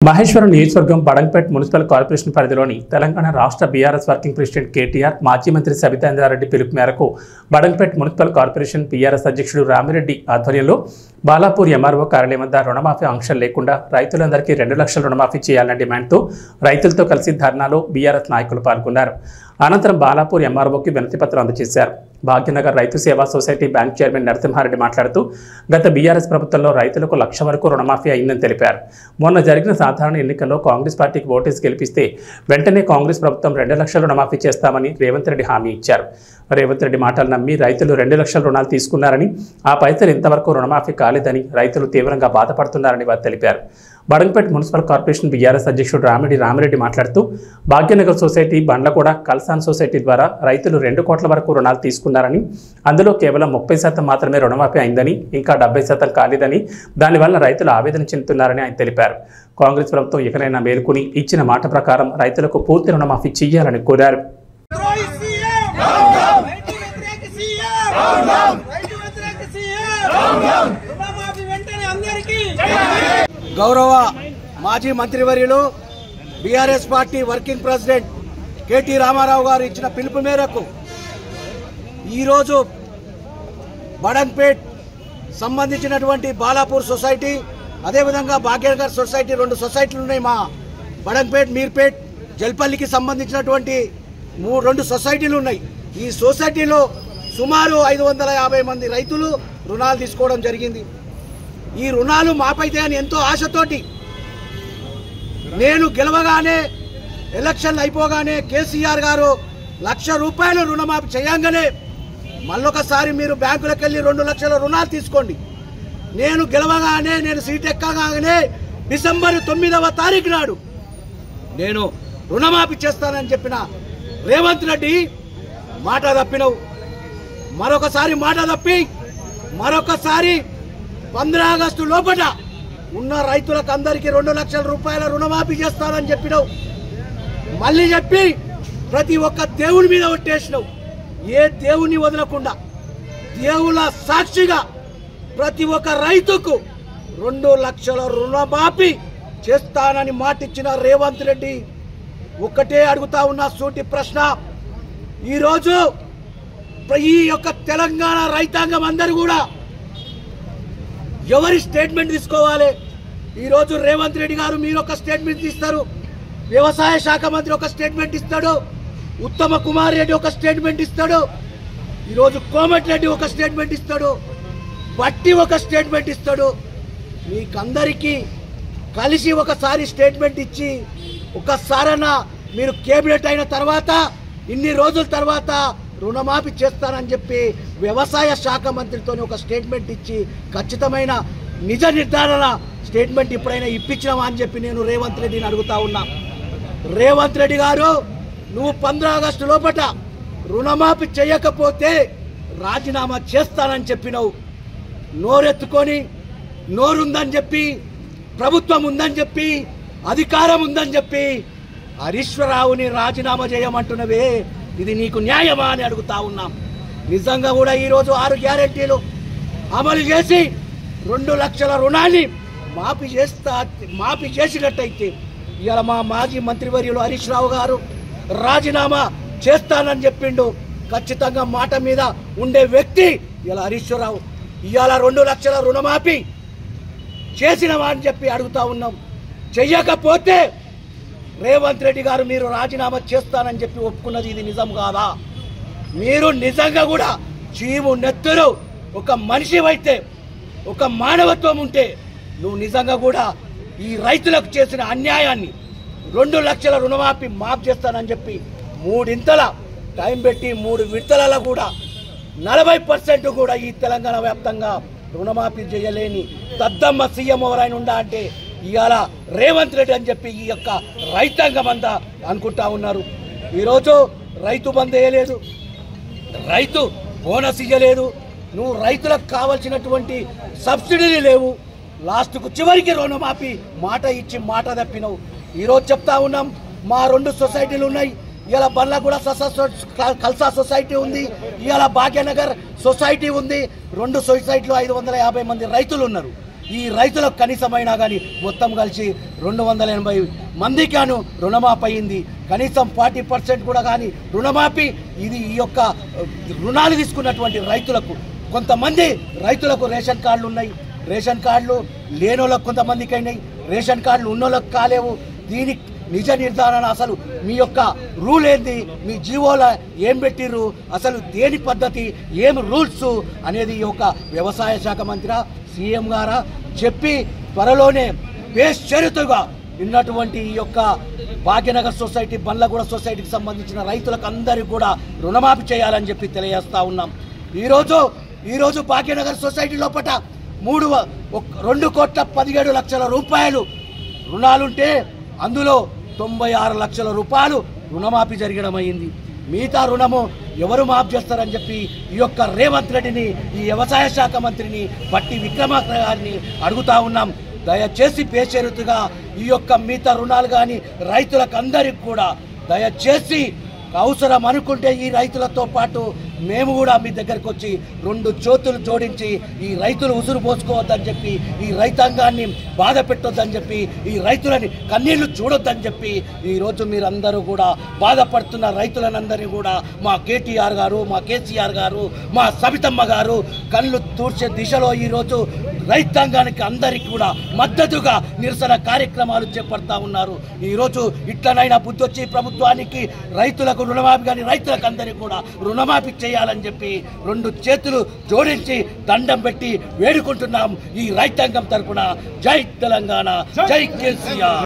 మహేశ్వరం నియోజకవర్గం Badangpet municipal corporation పరిధిలోని తెలంగాణ రాష్ట్ర బీఆర్ఎస్ వర్కింగ్ ప్రెసిడెంట్ కేటీఆర్ మాజీ మంత్రి సబితాంద్రారెడ్డి పిలుపు మేరకు బడంపేట్ మున్సిపల్ కార్పొరేషన్ బీఆర్ఎస్ అధ్యక్షుడు రామిరెడ్డి ఆధ్వర్యంలో బాలాపూర్ ఎంఆర్ఓ కార్యాలయం వద్ద రుణమాఫీ ఆంక్షలు లేకుండా రైతులందరికీ రెండు లక్షల రుణమాఫీ చేయాలన్న డిమాండ్తో రైతులతో కలిసి ధర్నాలో బీఆర్ఎస్ నాయకులు పాల్గొన్నారు అనంతరం బాలాపూర్ ఎంఆర్ఓకి వినతి పత్రం అందజేశారు భాగ్యనగర్ రైతు సేవా సొసైటీ బ్యాంక్ చైర్మన్ నరసింహారెడ్డి మాట్లాడుతూ గత బీఆర్ఎస్ ప్రభుత్వంలో రైతులకు లక్ష వరకు రుణమాఫీ అయిందని తెలిపారు మొన్న జరిగిన సాధారణ ఎన్నికల్లో కాంగ్రెస్ పార్టీకి ఓటేసి గెలిపిస్తే వెంటనే కాంగ్రెస్ ప్రభుత్వం రెండు లక్షల రుణమాఫీ చేస్తామని రేవంత్ రెడ్డి హామీ ఇచ్చారు రేవంత్ రెడ్డి మాటలు నమ్మి రైతులు రెండు లక్షల రుణాలు తీసుకున్నారని ఆ పైసలు ఇంతవరకు రుణమాఫీ కాలేదని రైతులు తీవ్రంగా బాధపడుతున్నారని వారు తెలిపారు బడంపేట్ మున్సిపల్ కార్పొరేషన్ బీఆర్ఎస్ అధ్యక్షుడు రామిడి రామిరెడ్డి మాట్లాడుతూ భాగ్యనగర్ సొసైటీ బండ్లగూడ కల్సాన్ సొసైటీ ద్వారా రైతులు రెండు కోట్ల వరకు రుణాలు తీసుకున్నారని అందులో కేవలం ముప్పై శాతం మాత్రమే రుణమాఫీ అయిందని ఇంకా డెబ్బై శాతం కాలేదని దానివల్ల రైతులు ఆవేదన చెందుతున్నారని ఆయన తెలిపారు కాంగ్రెస్ ప్రభుత్వం ఇకనైనా మేలుకుని ఇచ్చిన మాట ప్రకారం రైతులకు పూర్తి రుణమాఫీ చేయాలని కోరారు ద్రోహి సీఎం రైతు వ్యతిరేక సీఎం రైతు వ్యతిరేక సీఎం రుణమాఫీ వెంటనే అందరికీ గౌరవ మాజీ మంత్రివర్యులు BRS party working president K T Ramarao గారు ఇచ్చిన పిలుపు మేరకు ఈరోజు బడన్పేట్ సంబంధించినటువంటి బాలాపూర్ సొసైటీ అదేవిధంగా భాగ్యనగర్ సొసైటీ రెండు సొసైటీలు ఉన్నాయి మా బడన్పేట్ మీర్పేట్ జల్పల్లికి సంబంధించినటువంటి మూడు రెండు సొసైటీలు ఉన్నాయి ఈ సొసైటీలో సుమారు ఐదు వందల యాభై మంది రైతులు రుణాలు తీసుకోవడం జరిగింది ఈ రుణాలు మాపైతే అని ఎంతో ఆశతోటి నేను గెలవగానే ఎలక్షన్లు అయిపోగానే కేసీఆర్ గారు లక్ష రూపాయలు రుణమాఫీ చేయంగానే మళ్ళొకసారి మీరు బ్యాంకులకు వెళ్ళి రెండు లక్షల రుణాలు తీసుకోండి నేను గెలవగానే నేను సీట్ ఎక్కగానే డిసెంబర్ తొమ్మిదవ తారీఖు నాడు నేను రుణమాఫీ చేస్తానని చెప్పిన రేవంత్ రెడ్డి మాట తప్పినవు మరొకసారి మాట తప్పి మరొకసారి పంద్ర ఆగస్టు లోపల ఉన్న రైతులకు అందరికీ రెండు లక్షల రూపాయల రుణమాఫీ చేస్తానని చెప్పినావు మళ్ళీ చెప్పి ప్రతి ఒక్క దేవుని మీద ఒట్టేసినావు ఏ దేవుని వదలకుండా దేవుల సాక్షిగా ప్రతి ఒక్క రైతుకు రెండు లక్షల రుణమాఫీ చేస్తానని మాటిచ్చిన రేవంత్ రెడ్డి ఒక్కటే అడుగుతా ఉన్న సూటి ప్రశ్న ఈరోజు ఈ యొక్క తెలంగాణ రైతాంగం అందరూ కూడా ఎవరి స్టేట్మెంట్ తీసుకోవాలి ఈరోజు రేవంత్ రెడ్డి గారు మీరు ఒక స్టేట్మెంట్ ఇస్తారు వ్యవసాయ శాఖ మంత్రి ఒక స్టేట్మెంట్ ఇస్తాడు ఉత్తమ కుమార్ రెడ్డి ఒక స్టేట్మెంట్ ఇస్తాడు ఈరోజు కోమటిరెడ్డి ఒక స్టేట్మెంట్ ఇస్తాడు బట్టి ఒక స్టేట్మెంట్ ఇస్తాడు మీకందరికీ కలిసి ఒకసారి స్టేట్మెంట్ ఇచ్చి ఒకసారన్నా మీరు కేబినెట్ అయిన తర్వాత ఇన్ని రోజుల తర్వాత రుణమాఫీ చేస్తానని చెప్పి వ్యవసాయ శాఖ మంత్రితో ఒక స్టేట్మెంట్ ఇచ్చి ఖచ్చితమైన నిజ నిర్ధారణ స్టేట్మెంట్ ఇప్పుడైనా ఇప్పించినావా అని చెప్పి నేను రేవంత్ రెడ్డిని అడుగుతా ఉన్నా రేవంత్ రెడ్డి గారు నువ్వు పంద్ర ఆగస్టు లోపట రుణమాఫీ చేయకపోతే రాజీనామా చేస్తానని చెప్పినావు నోరెత్తుకొని నోరుందని చెప్పి ప్రభుత్వం ఉందని చెప్పి అధికారం ఉందని చెప్పి హరీశ్వరరావుని రాజీనామా చేయమంటున్నవే ఇది నీకు న్యాయమా అని అడుగుతా ఉన్నాం నిజంగా కూడా ఈరోజు ఆరు గ్యారెంటీలు అమలు చేసి రెండు లక్షల రుణాన్ని మాఫీ చేస్తా మాఫీ చేసినట్టయితే ఇవాళ మా మాజీ మంత్రివర్యులు హరీష్ రావు గారు రాజీనామా చేస్తానని చెప్పిండు ఖచ్చితంగా మాట మీద ఉండే వ్యక్తి ఇలా హరీశ్వరరావు ఇవాళ రెండు లక్షల రుణమాఫీ చేసినవా అని చెప్పి అడుగుతా ఉన్నాం చెయ్యకపోతే రేవంత్ రెడ్డి గారు మీరు రాజీనామా చేస్తానని చెప్పి ఒప్పుకున్నది ఇది నిజం కాదా మీరు నిజంగా కూడా చీము నెత్తురు ఒక మనిషి అయితే ఒక మానవత్వం ఉంటే నువ్వు నిజంగా కూడా ఈ రైతులకు చేసిన అన్యాయాన్ని రెండు లక్షల రుణమాఫీ మాఫ్ చేస్తానని చెప్పి మూడింతల టైం పెట్టి మూడు విడతలలో కూడా నలభై పర్సెంట్ కూడా ఈ తెలంగాణ వ్యాప్తంగా రుణమాఫీ చేయలేని దద్దమ్మ సీఎం ఎవరైనా ఉండా అంటే ఇవాళ రేవంత్ రెడ్డి అని చెప్పి ఈ యొక్క రైతాంగం అంతా అనుకుంటా ఉన్నారు ఈరోజు రైతు బంద్ వేయలేదు రైతు బోనస్ ఇయ్యలేదు నువ్వు రైతులకు కావాల్సినటువంటి సబ్సిడీలు లేవు లాస్ట్కు చివరికి రుణమాఫీ మాట ఇచ్చి మాట తప్పినవు ఈరోజు చెప్తా ఉన్నాం మా రెండు సొసైటీలు ఉన్నాయి ఇలా బల్లగూడ సొస- సొ- కల్సా సొసైటీ ఉంది ఇలా భాగ్యనగర్ సొసైటీ ఉంది రెండు సొసైటీలో ఐదు వందల యాభై మంది రైతులు ఉన్నారు ఈ రైతులకు కనీసమైనా కానీ మొత్తం కలిసి రెండు వందల ఎనభై మందికాను రుణమాఫీ అయింది కనీసం ఫార్టీ పర్సెంట్ కూడా కానీ రుణమాఫీ ఇది ఈ యొక్క రుణాలు తీసుకున్నటువంటి రైతులకు కొంతమంది రైతులకు రేషన్ కార్డులు ఉన్నాయి రేషన్ కార్డులు లేనోళ్ళకు కొంతమందికి అయినాయి రేషన్ కార్డులు ఉన్నోళ్ళకి కాలేవు దీని నిజ నిర్ధారణ అసలు మీ యొక్క రూల్ ఏంది మీ జీవోల ఏం పెట్టిర్రు అసలు దేని పద్ధతి ఏం రూల్స్ అనేది ఈ యొక్క వ్యవసాయ శాఖ మంత్రి సీఎం గారా చెప్పి త్వరలోనే బేషరతుగా ఉన్నటువంటి ఈ యొక్క భాగ్యనగర్ సొసైటీ బండ్లగూడ సొసైటీకి సంబంధించిన రైతులకు అందరికీ కూడా రుణమాఫీ చేయాలని చెప్పి తెలియజేస్తా ఉన్నాం ఈరోజు ఈరోజు భాగ్యనగర్ సొసైటీ లోపల మూడు వ- ఒక- రెండు కోట్ల పదిహేడు లక్షల రూపాయలు రుణాలుంటే అందులో తొంభై ఆరు లక్షల రూపాయలు రుణమాఫీ జరగడం అయింది మిగతా రుణము ఎవరు మాఫ్ చేస్తారని చెప్పి ఈ యొక్క రేవంత్ రెడ్డిని ఈ వ్యవసాయ శాఖ మంత్రిని బట్టి విక్రమార్క గారిని అడుగుతా ఉన్నాం దయచేసి బేషరతుగా ఈ యొక్క మిగతా రుణాలు కానీ రైతులకు అందరికి కూడా దయచేసి అవసరం అనుకుంటే ఈ రైతులతో పాటు మేము కూడా మీ దగ్గరకు వచ్చి రెండు చేతులు జోడించి ఈ రైతులు ఉసురు పోసుకోవద్దని చెప్పి ఈ రైతాంగాన్ని బాధ పెట్టొద్దని చెప్పి ఈ రైతులని కన్నీళ్లు చూడొద్దని చెప్పి ఈ రోజు మీరందరూ కూడా బాధపడుతున్న రైతులనందరినీ కూడా మా కేటీఆర్ గారు మా కేసీఆర్ గారు మా సబితమ్మ గారు కళ్ళు తూర్చే దిశలో ఈరోజు రైతాంగానికి అందరికీ కూడా మద్దతుగా నిరసన కార్యక్రమాలు చేపడతా ఉన్నారు ఈరోజు ఇట్లనైనా బుద్ధి వచ్చి ప్రభుత్వానికి రైతులకు రుణమాఫీ కానీ రైతులకు అందరికీ కూడా రుణమాఫీ చేయాలని చెప్పి రెండు చేతులు జోడించి దండం పెట్టి వేడుకుంటున్నాం ఈ రైతాంగం తరపున జై తెలంగాణ జై కేసీఆర్